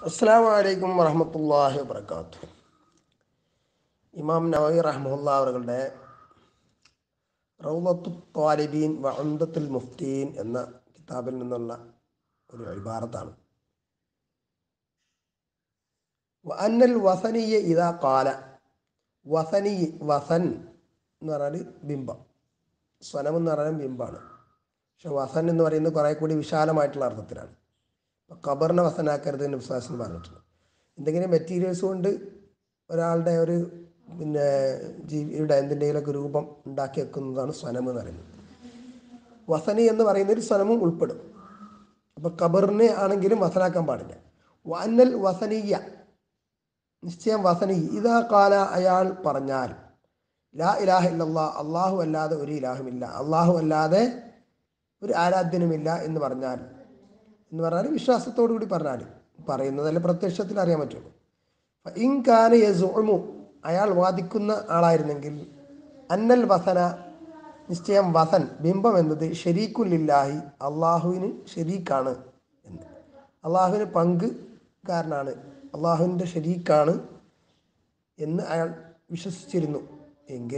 അസ്സാം വലൈക്കും വറഹമത്തല്ലാഹി വാത്തു ഇമാം നവവി റഹ്മുല്ല അവരുടെ റൗലത്തു ത്വാലിബീൻ വഅംദത്തുൽ മുഫ്തീൻ എന്ന കിതാബിൽ നിന്നുള്ള ഒരു ഇബാറത്താണ് അന്നൽ വസനിയ ഇതാ കാല വസനി വസൻ എന്ന് പറഞ്ഞാൽ ബിംബം സ്വനം എന്ന് പറഞ്ഞാൽ ബിംബമാണ് പക്ഷെ വസൻ എന്ന് പറയുന്നത് കുറേ കൂടി വിശാലമായിട്ടുള്ള അർത്ഥത്തിലാണ് അപ്പോൾ ഖബറിനെ വസനാക്കരുത് എന്ന് വിശ്വാസം പറഞ്ഞിട്ടുണ്ട് എന്തെങ്കിലും മെറ്റീരിയൽസ് കൊണ്ട് ഒരാളുടെ ഒരു പിന്നെ ജീവിയുടെ എന്തിൻ്റെങ്കിലൊക്കെ രൂപം ഉണ്ടാക്കി വെക്കുന്നതാണ് സ്വനം എന്ന് പറയുന്നത് വസനി എന്ന് പറയുന്നൊരു സ്വനമും ഉൾപ്പെടും അപ്പോൾ ഖബറിനെ ആണെങ്കിലും വസനാക്കാൻ പാടില്ല വന്നൽ വസനീയ നിശ്ചയം വസനി ഇതാ കാല അയാൾ പറഞ്ഞാൽ ലാ ഇലാഹ ഇല്ലല്ലാ അള്ളാഹു അല്ലാതെ ഒരു ഇലാഹുമില്ല അള്ളാഹു അല്ലാതെ ഒരു ആരാധ്യനുമില്ല എന്ന് പറഞ്ഞാൽ എന്ന് പറഞ്ഞാൽ വിശ്വാസത്തോടു കൂടി പറഞ്ഞാൽ പറയുന്നതല്ല പ്രത്യക്ഷത്തിൽ അറിയാൻ പറ്റുള്ളൂ ഇൻകാന യസുമു അയാൾ വാദിക്കുന്ന ആളായിരുന്നെങ്കിൽ അന്നൽ വസന നിശ്ചയം വസൻ ബിംബം എന്നത് ഷെരീക്കുല്ലില്ലാഹി അള്ളാഹുവിന് ഷെരീക്കാണ് എന്ന് അള്ളാഹുവിന് പങ്കുകാരനാണ് അള്ളാഹുവിൻ്റെ ഷെരീക്കാണ് എന്ന് അയാൾ വിശ്വസിച്ചിരുന്നു എങ്കിൽ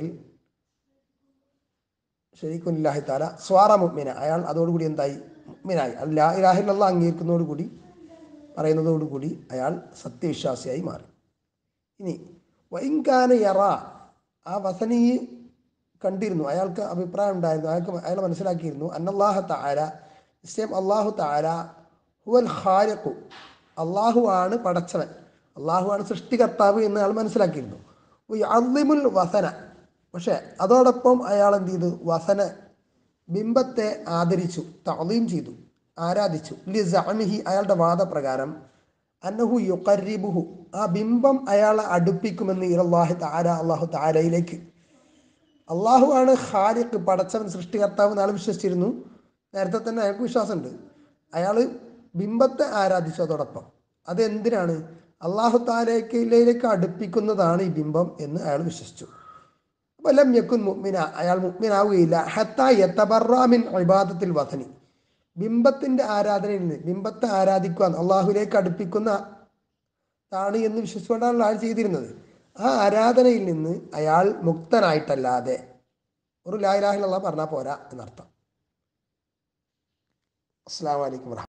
ഷെരീഖുല്ലാഹി താല സ്വാറ മുഗ്മിന അയാൾ അതോടുകൂടി എന്തായി മുഗ്മിനായി അല്ല ഇലാഹില്ല അംഗീകരിക്കുന്നതോടുകൂടി പറയുന്നതോടുകൂടി അയാൾ സത്യവിശ്വാസിയായി മാറി ഇനി വൈങ്കാന യറ ആ വസനി കണ്ടിരുന്നു അയാൾക്ക് അഭിപ്രായം ഉണ്ടായിരുന്നു അയാൾക്ക് അയാൾ മനസ്സിലാക്കിയിരുന്നു അന്നല്ലാഹ താര നിശ്ചയം അള്ളാഹു താര ഹുവൽ ഖാലിഖു അള്ളാഹു ആണ് പടച്ചവൻ അള്ളാഹു ആണ് സൃഷ്ടികർത്താവ് എന്ന് അയാൾ മനസ്സിലാക്കിയിരുന്നു അള്ളിമുൽ വസന പക്ഷേ അതോടൊപ്പം അയാൾ എന്ത് ചെയ്തു വസന ബിംബത്തെ ആദരിച്ചു തളീം ചെയ്തു ആരാധിച്ചു ലി ജഅമിഹി അയാളുടെ വാദപ്രകാരം അന്നഹു യുഖരിബുഹു ആ ബിംബം അയാളെ അടുപ്പിക്കുമെന്ന് ഇറല്ലാഹി താര അള്ളാഹു താരയിലേക്ക് അള്ളാഹു ആണ് ഖാലിഖ് പടച്ചവൻ സൃഷ്ടികർത്താവ് എന്നാൾ വിശ്വസിച്ചിരുന്നു നേരത്തെ തന്നെ അയാൾക്ക് വിശ്വാസമുണ്ട് അയാൾ ബിംബത്തെ ആരാധിച്ചു അതോടൊപ്പം അത് എന്തിനാണ് അള്ളാഹു താരയിലേക്ക് അടുപ്പിക്കുന്നതാണ് ഈ ബിംബം എന്ന് അയാൾ വിശ്വസിച്ചു വലം യക്കുൻ മുഗ്മിന അയാൾ മുഗ്മിനാവുകയില്ല ഹത്ത യത്തബറാമിൻ ഇബാദത്തിൽ വസനി ബിംബത്തിൻ്റെ ആരാധനയിൽ നിന്ന് ബിംബത്തെ ആരാധിക്കുവാൻ അള്ളാഹുലേക്ക് അടുപ്പിക്കുന്ന താണ് എന്ന് വിശ്വസിച്ചുകൊണ്ടാണ് അയാൾ ചെയ്തിരുന്നത് ആ ആരാധനയിൽ നിന്ന് അയാൾ മുക്തനായിട്ടല്ലാതെ ഒരു ലായിലാഹിലുള്ള പറഞ്ഞാൽ പോരാ എന്നർത്ഥം അസ്സാം വലൈക്കും